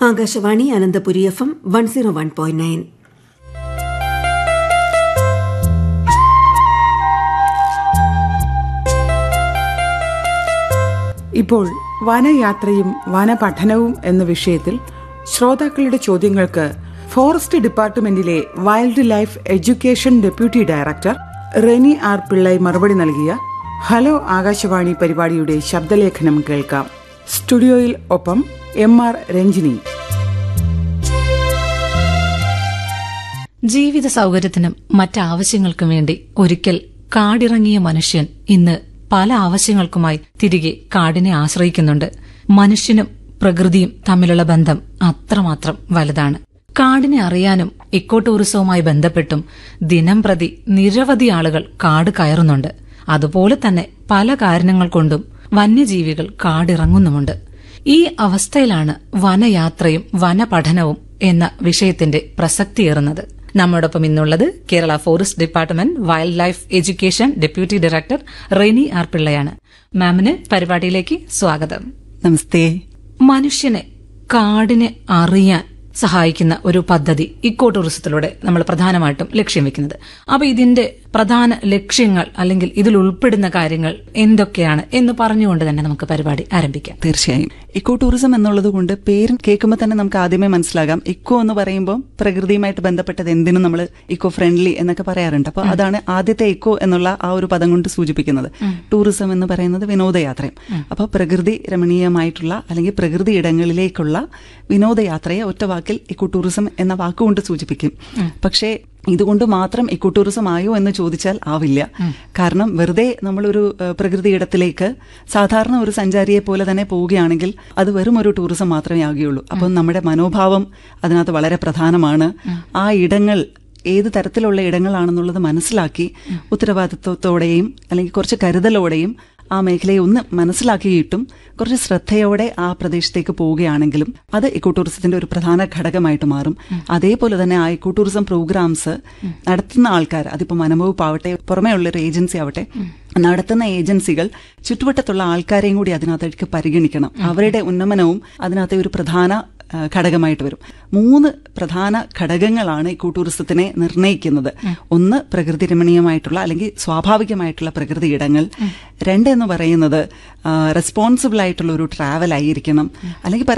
Akashvani Ananthapuri F M one zero one point nine ഇപ്പോൾ വനയാത്രയും വനപഠനവും എന്ന വിഷയത്തിൽ ശ്രോതാക്കളുടെ ചോദ്യങ്ങൾക്ക് ഫോറസ്റ്റ് ഡിപ്പാർട്ട്മെന്റിലെ wild life education deputy director Reni R Pillai മറുപടി നൽകിയ ഹലോ ആകാശവാണി പരിപാടിയുടെ ശബ്ദലേഖനം കേൾക്കാം സ്റ്റുഡിയോയിൽ ഒപ്പം എം ആർ രഞ്ജിനി ജീവിത സൗകര്യത്തിനും മറ്റാവശ്യങ്ങൾക്കും വേണ്ടി ഒരിക്കൽ കാടിറങ്ങിയ മനുഷ്യൻ ഇന്ന് പല ആവശ്യങ്ങൾക്കുമായി തിരികെ കാടിനെ ആശ്രയിക്കുന്നുണ്ട് മനുഷ്യനും പ്രകൃതിയും തമ്മിലുള്ള ബന്ധം അത്രമാത്രം വലുതാണ് കാടിനെ അറിയാനും ഇക്കോ ടൂറിസവുമായി ബന്ധപ്പെട്ടും ദിനം പ്രതി നിരവധി ആളുകൾ കാട് കയറുന്നുണ്ട് അതുപോലെ തന്നെ പല കാരണങ്ങൾ കൊണ്ടും വന്യജീവികൾ കാടിറങ്ങുന്നുമുണ്ട് ഈ അവസ്ഥയിലാണ് വനയാത്രയും വനപഠനവും എന്ന വിഷയത്തിന്റെ പ്രസക്തിയേറുന്നത് നമ്മോടൊപ്പം ഇന്നുള്ളത് Kerala forest department wild life education deputy director Reni R പിള്ളയാണ് മാമിന് പരിപാടിയിലേക്ക് സ്വാഗതം നമസ്തേ മനുഷ്യനെ കാടിനെ അറിയാൻ സഹായിക്കുന്ന ഒരു പദ്ധതി ഇക്കോ ടൂറിസത്തിലൂടെ നമ്മൾ പ്രധാനമായിട്ടും ലക്ഷ്യം വെക്കുന്നത് അപ്പൊ ഇതിന്റെ പ്രധാന ലക്ഷ്യങ്ങൾ അല്ലെങ്കിൽ ഇതിൽ ഉൾപ്പെടുന്ന കാര്യങ്ങൾ എന്തൊക്കെയാണ് എന്ന് പറഞ്ഞുകൊണ്ട് തന്നെ നമുക്ക് പരിപാടി ആരംഭിക്കാം തീർച്ചയായും ഇക്കോ ടൂറിസം എന്നുള്ളത് കൊണ്ട് പേര് കേൾക്കുമ്പോൾ തന്നെ നമുക്ക് ആദ്യമേ മനസ്സിലാകാം ഇക്കോ എന്ന് പറയുമ്പോൾ പ്രകൃതിയുമായിട്ട് ബന്ധപ്പെട്ടത് എന്തിനും നമ്മൾ ഇക്കോ ഫ്രണ്ട്ലി എന്നൊക്കെ പറയാറുണ്ട് അപ്പോൾ അതാണ് ആദ്യത്തെ ഇക്കോ എന്നുള്ള ആ ഒരു പദം കൊണ്ട് സൂചിപ്പിക്കുന്നത് ടൂറിസം എന്ന് പറയുന്നത് വിനോദയാത്രയും അപ്പോൾ പ്രകൃതി രമണീയമായിട്ടുള്ള അല്ലെങ്കിൽ പ്രകൃതി ഇടങ്ങളിലേക്കുള്ള വിനോദയാത്രയെ ഒറ്റ വാക്കിൽ ഇക്കോ ടൂറിസം എന്ന വാക്കുകൊണ്ട് സൂചിപ്പിക്കും പക്ഷേ ഇതുകൊണ്ട് മാത്രം ഇക്കോ ടൂറിസം ആയോ എന്ന് ചോദിച്ചാൽ ആവില്ല കാരണം വെറുതെ നമ്മളൊരു ഏഹ്, പ്രകൃതി ഇടത്തിലേക്ക് സാധാരണ ഒരു സഞ്ചാരിയെ പോലെ തന്നെ പോവുകയാണെങ്കിൽ അത് വെറും ഒരു ടൂറിസം മാത്രമേ ആകുകയുള്ളൂ അപ്പം നമ്മുടെ മനോഭാവം അതിനകത്ത് വളരെ പ്രധാനമാണ് ആ ഇടങ്ങൾ ഏത് തരത്തിലുള്ള ഇടങ്ങളാണെന്നുള്ളത് മനസ്സിലാക്കി ഉത്തരവാദിത്വത്തോടെയും അല്ലെങ്കിൽ കുറച്ച് കരുതലോടെയും ആ മേഖലയെ ഒന്ന് മനസ്സിലാക്കിയിട്ടും കുറച്ച് ശ്രദ്ധയോടെ ആ പ്രദേശത്തേക്ക് പോവുകയാണെങ്കിലും അത് ഇക്കോ ടൂറിസത്തിന്റെ ഒരു പ്രധാന ഘടകമായിട്ട് മാറും അതേപോലെ തന്നെ ആ ഇക്കോ ടൂറിസം പ്രോഗ്രാംസ് നടത്തുന്ന ആൾക്കാർ അതിപ്പോ മനംവകുപ്പ് ആവട്ടെ പുറമേ ഉള്ള ഒരു ഏജൻസി ആവട്ടെ നടത്തുന്ന ഏജൻസികൾ ചുറ്റുവട്ടത്തുള്ള ആൾക്കാരെയും കൂടി അതിനകത്തേക്ക് പരിഗണിക്കണം അവരുടെ ഉന്നമനവും അതിനകത്തെ ഒരു പ്രധാന ആ, ഘടകമായിട്ട് വരും മൂന്ന് പ്രധാന ഘടകങ്ങളാണ് ഇക്കോ ടൂറിസത്തിനെ നിർണ്ണയിക്കുന്നത് ഒന്ന് പ്രകൃതി രമണീയമായിട്ടുള്ള അല്ലെങ്കിൽ സ്വാഭാവികമായിട്ടുള്ള പ്രകൃതി ഇടങ്ങൾ രണ്ട് എന്ന് പറയുന്നത് റെസ്പോൺസിബിൾ ആയിട്ടുള്ള ഒരു ട്രാവൽ ആയിരിക്കണം അല്ലെങ്കിൽ